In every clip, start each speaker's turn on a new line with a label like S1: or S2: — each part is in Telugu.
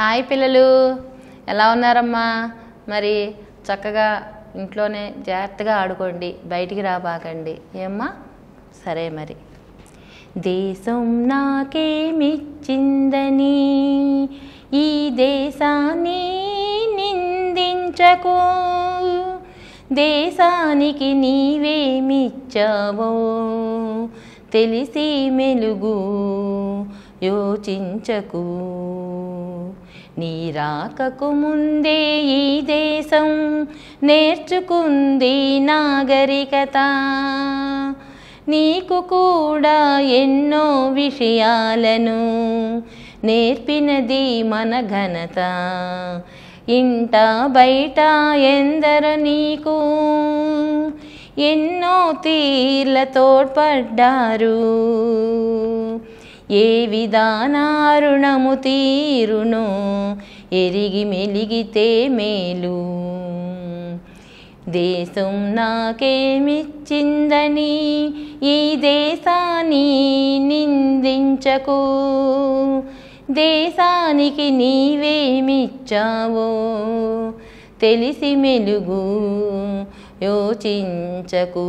S1: హాయ్ పిల్లలు ఎలా ఉన్నారమ్మా మరి చక్కగా ఇంట్లోనే జాగ్రత్తగా ఆడుకోండి బయటికి రాబాకండి ఏమ్మా సరే మరి దేశం నాకేమిచ్చిందని ఈ దేశాన్ని నిందించకు దేశానికి నీవేమిచ్చావో తెలిసి మెలుగు యోచించకు నీ రాకకు ముందే ఈ దేశం నేర్చుకుంది నాగరికత నీకు కూడా ఎన్నో విషయాలను నేర్పినది మన ఘనత ఇంట బయట ఎందరు నీకు ఎన్నో తీర్ల తోడ్పడ్డారు ఏ విధానారుణము తీరును ఎరిగి మెలిగితే మేలు దేశం నాకేమిచ్చిందని ఈ దేశాన్ని నిందించకు దేశానికి నీవేమిచ్చావో తెలిసి మెలుగు యోచించకు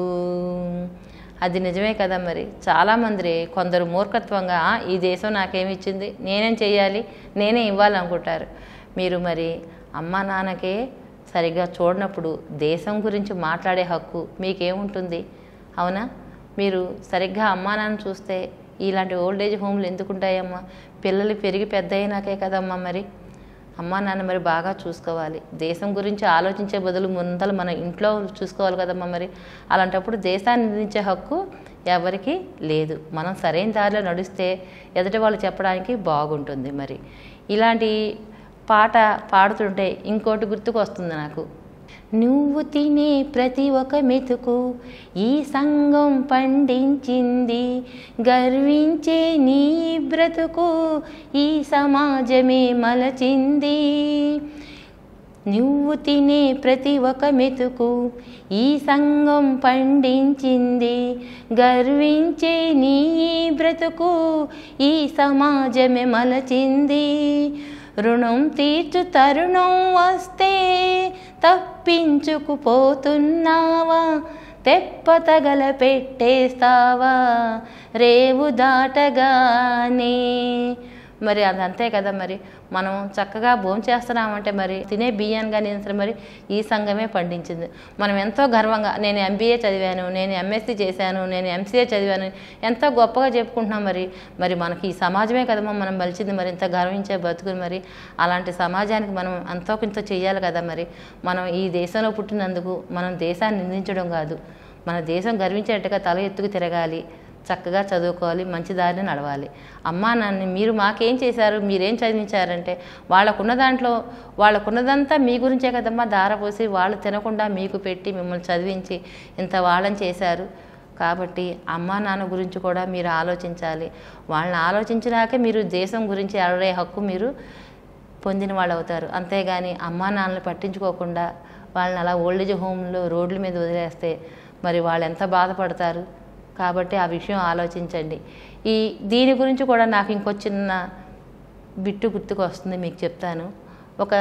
S1: అది నిజమే కదా మరి చాలామంది కొందరు మూర్ఖత్వంగా "ఆ, ఈ దేశం నాకేమిచ్చింది నేనేం చేయాలి నేనే ఇవ్వాలనుకుంటారు మీరు మరి అమ్మా నాన్నకే సరిగ్గా చూడనప్పుడు దేశం గురించి మాట్లాడే హక్కు మీకేముంటుంది అవునా మీరు సరిగ్గా అమ్మా నాన్న చూస్తే ఇలాంటి ఓల్డ్ ఏజ్ హోమ్లు ఎందుకు ఉంటాయమ్మా పిల్లలు పెరిగి పెద్ద అయినాకే కదమ్మా మరి అమ్మా నాన్న మరి బాగా చూసుకోవాలి దేశం గురించి ఆలోచించే బదులు ముందలు మన ఇంట్లో చూసుకోవాలి కదమ్మా మరి అలాంటప్పుడు దేశాన్ని నిందించే హక్కు ఎవరికి లేదు మనం సరైన దారిలో నడిస్తే ఎదుటి వాళ్ళు చెప్పడానికి బాగుంటుంది మరి ఇలాంటి పాట పాడుతుంటే ఇంకోటి గుర్తుకు వస్తుంది నాకు నువ్వు తినే ప్రతి ఒక్క మెతుకు ఈ సంఘం పండించింది గర్వించే నీ బ్రతుకు ఈ సమాజమే మలచింది నువ్వు తినే ప్రతి ఒక్క మెతుకు ఈ సంఘం పండించింది గర్వించే నీ బ్రతుకు ఈ సమాజమే మలచింది రుణం తీర్చు తరుణం వస్తే తప్పించుకుపోతున్నావా తెప్పతగల పెట్టేస్తావా రేవు దాటగానే మరి అది అంతే కదా మరి మనం చక్కగా భోజనం చేస్తున్నామంటే మరి తినే బియ్యాన్ని కానీ సరే మరి ఈ సంఘమే పండించింది మనం ఎంతో గర్వంగా నేను ఎంబీఏ చదివాను నేను ఎంఎస్సీ చేశాను నేను ఎంసీఏ చదివాను ఎంతో గొప్పగా చెప్పుకుంటున్నాం మరి మరి మనకి ఈ సమాజమే కదమ్మా మనం మలిచింది మరి ఇంత గర్వించే బతుకుని మరి అలాంటి సమాజానికి మనం ఎంతో కొంత చేయాలి కదా మరి మనం ఈ దేశంలో పుట్టినందుకు మనం దేశాన్ని నిందించడం కాదు మన దేశం గర్వించేట్టుగా తల ఎత్తుకు తిరగాలి చక్కగా చదువుకోవాలి మంచి దారిని నడవాలి అమ్మా నాన్న మీరు మాకేం చేశారు మీరేం చదివించారంటే వాళ్ళకున్న దాంట్లో వాళ్ళకున్నదంతా మీ గురించే కదమ్మా దారపోసి వాళ్ళు తినకుండా మీకు పెట్టి మిమ్మల్ని చదివించి ఇంత వాళ్ళని చేశారు కాబట్టి అమ్మా నాన్న గురించి కూడా మీరు ఆలోచించాలి వాళ్ళని ఆలోచించినాకే మీరు దేశం గురించి అడే హక్కు మీరు పొందిన వాళ్ళు అవుతారు అంతేగాని అమ్మా నాన్నలు పట్టించుకోకుండా వాళ్ళని అలా ఓల్డేజ్ హోమ్లో రోడ్ల మీద వదిలేస్తే మరి వాళ్ళు ఎంత బాధపడతారు కాబట్టి ఆ విషయం ఆలోచించండి ఈ దీని గురించి కూడా నాకు ఇంకో చిన్న బిట్టు గుర్తుకు వస్తుంది మీకు చెప్తాను ఒక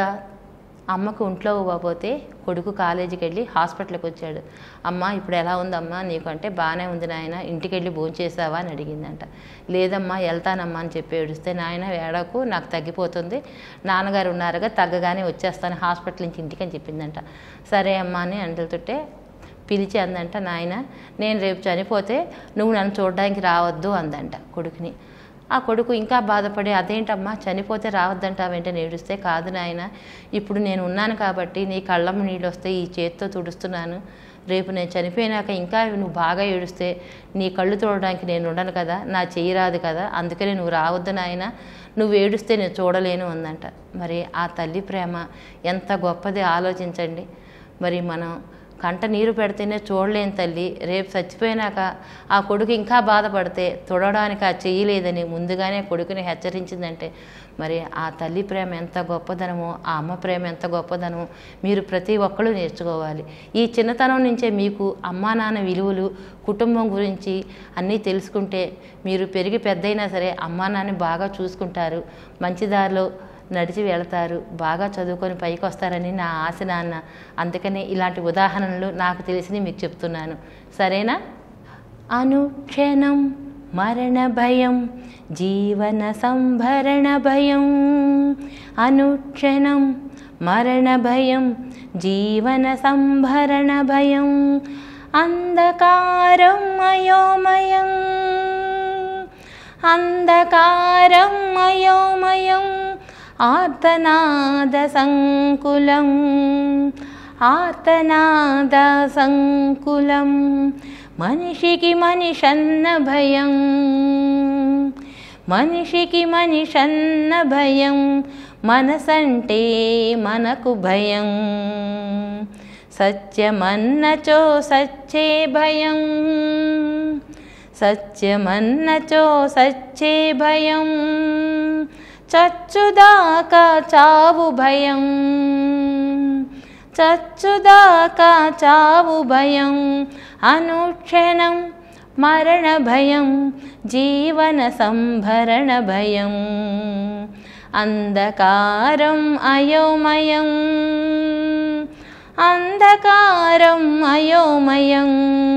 S1: అమ్మకు ఒంట్లో పోతే కొడుకు కాలేజీకి వెళ్ళి హాస్పిటల్కి వచ్చాడు అమ్మ ఇప్పుడు ఎలా ఉందమ్మా నీకు అంటే బాగానే ఉంది నాయన ఇంటికి వెళ్ళి భోంచేసావా అని అడిగిందంట లేదమ్మా వెళ్తానమ్మా అని చెప్పి ఏడుస్తే నాయన ఏడకు నాకు తగ్గిపోతుంది నాన్నగారు ఉన్నారుగా తగ్గగానే వచ్చేస్తాను హాస్పిటల్ నుంచి ఇంటికి అని చెప్పిందంట సరే అమ్మా అని అంటలుతుంటే పిలిచి అందంట నాయన నేను రేపు చనిపోతే నువ్వు నన్ను చూడడానికి రావద్దు అందంట కొడుకుని ఆ కొడుకు ఇంకా బాధపడి అదేంటమ్మా చనిపోతే రావద్దంటావేంటే ఏడుస్తే కాదు నాయన ఇప్పుడు నేను ఉన్నాను కాబట్టి నీ కళ్ళమ్మ నీళ్ళు వస్తే ఈ చేత్తో తుడుస్తున్నాను రేపు నేను చనిపోయినాక ఇంకా నువ్వు బాగా ఏడుస్తే నీ కళ్ళు తోడడానికి నేను ఉండను కదా నా చెయ్యి రాదు కదా అందుకని నువ్వు రావద్దు నాయన నువ్వు ఏడుస్తే నేను చూడలేను అందంట మరి ఆ తల్లి ప్రేమ ఎంత గొప్పది ఆలోచించండి మరి మనం కంట నీరు పెడితేనే చూడలేని తల్లి రేపు చచ్చిపోయినాక ఆ కొడుకు ఇంకా బాధపడితే తొడడానికి ఆ చెయ్యలేదని ముందుగానే కొడుకుని హెచ్చరించిందంటే మరి ఆ తల్లి ప్రేమ ఎంత గొప్పదనమో ఆ అమ్మ ప్రేమ ఎంత గొప్పదనమో మీరు ప్రతి ఒక్కళ్ళు నేర్చుకోవాలి ఈ చిన్నతనం నుంచే మీకు అమ్మా నాన్న విలువలు కుటుంబం గురించి అన్నీ తెలుసుకుంటే మీరు పెరిగి పెద్దయినా సరే అమ్మా నాన్నని బాగా చూసుకుంటారు మంచి దారిలో నడిచి వెళతారు బాగా చదువుకొని పైకి వస్తారని నా ఆశ నాన్న అందుకనే ఇలాంటి ఉదాహరణలు నాకు తెలిసి మీకు చెప్తున్నాను సరేనా అనుక్షణం మరణ భయం జీవన సంభరణ భయం అనుక్షణం మరణ భయం జీవన సంభరణ భయం అంధకారం అయోమయం అంధకారం అయోమయం ఆర్తనాద సంకులం ఆర్తనాద సంకులం మనిషికి మనిషన్న భయం మనిషికి మనిషన్న భయం మనసంటే మనకు భయం సత్యమన్నచో సచ్చే భయం సత్యమన్నచో సచ్చే భయం చచ్చుదాకా చావు భయం చచ్చుదాకా చావు భయం అనుక్షణం మరణ భయం జీవన సంభరణ భయం అంధకారం అయోమయం అంధకారం అయోమయం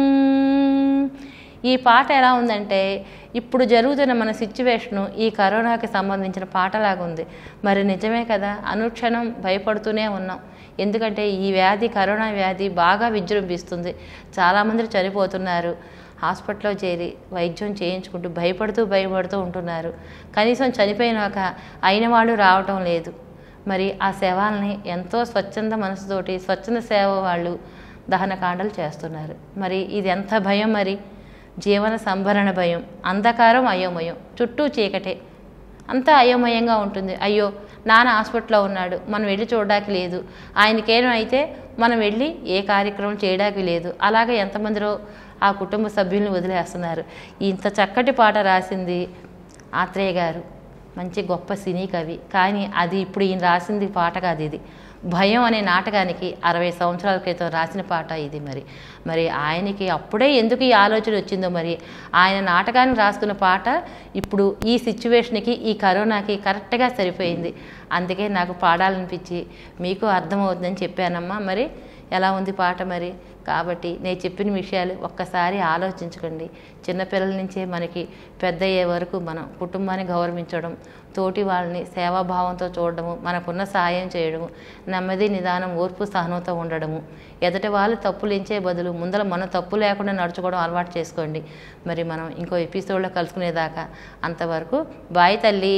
S1: ఈ పాట ఎలా ఉందంటే ఇప్పుడు జరుగుతున్న మన సిచ్యువేషను ఈ కరోనాకి సంబంధించిన పాటలాగా ఉంది మరి నిజమే కదా అనుక్షణం భయపడుతూనే ఉన్నాం ఎందుకంటే ఈ వ్యాధి కరోనా వ్యాధి బాగా విజృంభిస్తుంది చాలామంది చనిపోతున్నారు హాస్పిటల్లో చేరి వైద్యం చేయించుకుంటూ భయపడుతూ భయపడుతూ ఉంటున్నారు కనీసం చనిపోయినాక అయిన వాళ్ళు రావటం లేదు మరి ఆ శవాల్ని ఎంతో స్వచ్ఛంద మనసుతోటి స్వచ్ఛంద సేవ వాళ్ళు దహనకాండలు చేస్తున్నారు మరి ఇది ఎంత భయం మరి జీవన సంభరణ భయం అంధకారం అయోమయం చుట్టూ చీకటే అంతా అయోమయంగా ఉంటుంది అయ్యో నాన్న హాస్పిటల్లో ఉన్నాడు మనం వెళ్ళి చూడడానికి లేదు ఆయనకేమో అయితే మనం వెళ్ళి ఏ కార్యక్రమం చేయడానికి లేదు అలాగే ఎంతమందిలో ఆ కుటుంబ సభ్యుల్ని వదిలేస్తున్నారు ఇంత చక్కటి పాట రాసింది ఆత్రేయ గారు మంచి గొప్ప సినీ కవి కానీ అది ఇప్పుడు ఈయన రాసింది పాట కాదు ఇది భయం అనే నాటకానికి అరవై సంవత్సరాల క్రితం రాసిన పాట ఇది మరి మరి ఆయనకి అప్పుడే ఎందుకు ఈ ఆలోచన వచ్చిందో మరి ఆయన నాటకాన్ని రాసుకున్న పాట ఇప్పుడు ఈ సిచ్యువేషన్కి ఈ కరోనాకి కరెక్ట్గా సరిపోయింది అందుకే నాకు పాడాలనిపించి మీకు అర్థమవుతుందని చెప్పానమ్మా మరి ఎలా ఉంది పాట మరి కాబట్టి నేను చెప్పిన విషయాలు ఒక్కసారి ఆలోచించుకోండి చిన్నపిల్లల నుంచే మనకి పెద్ద అయ్యే వరకు మనం కుటుంబాన్ని గౌరవించడం తోటి వాళ్ళని సేవాభావంతో చూడడము మనకున్న సహాయం చేయడము నెమ్మది నిదానం ఓర్పు సహనంతో ఉండడము ఎదుటి వాళ్ళు తప్పులు ఎంచే బదులు ముందర మనం తప్పు లేకుండా నడుచుకోవడం అలవాటు చేసుకోండి మరి మనం ఇంకో ఎపిసోడ్లో కలుసుకునేదాకా అంతవరకు బాయ్ తల్లి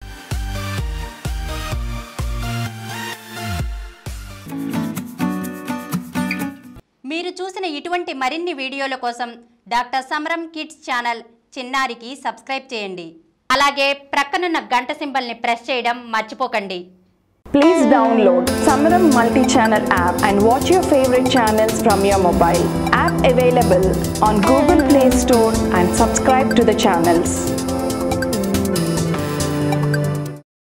S2: మీరు చూసిన ఇటువంటి మరిన్ని వీడియోల కోసం డాక్టర్ సమరం కిడ్స్ ఛానల్ చిన్నారికి సబ్స్క్రైబ్ చేయండి అలాగే ప్రక్కనున్న గంట సింబల్ని ప్రెస్ చేయడం మర్చిపోకండి
S3: Please download Samaram multi-channel app and watch your favorite channels from your mobile. App available on Google Play Store and subscribe to the channels.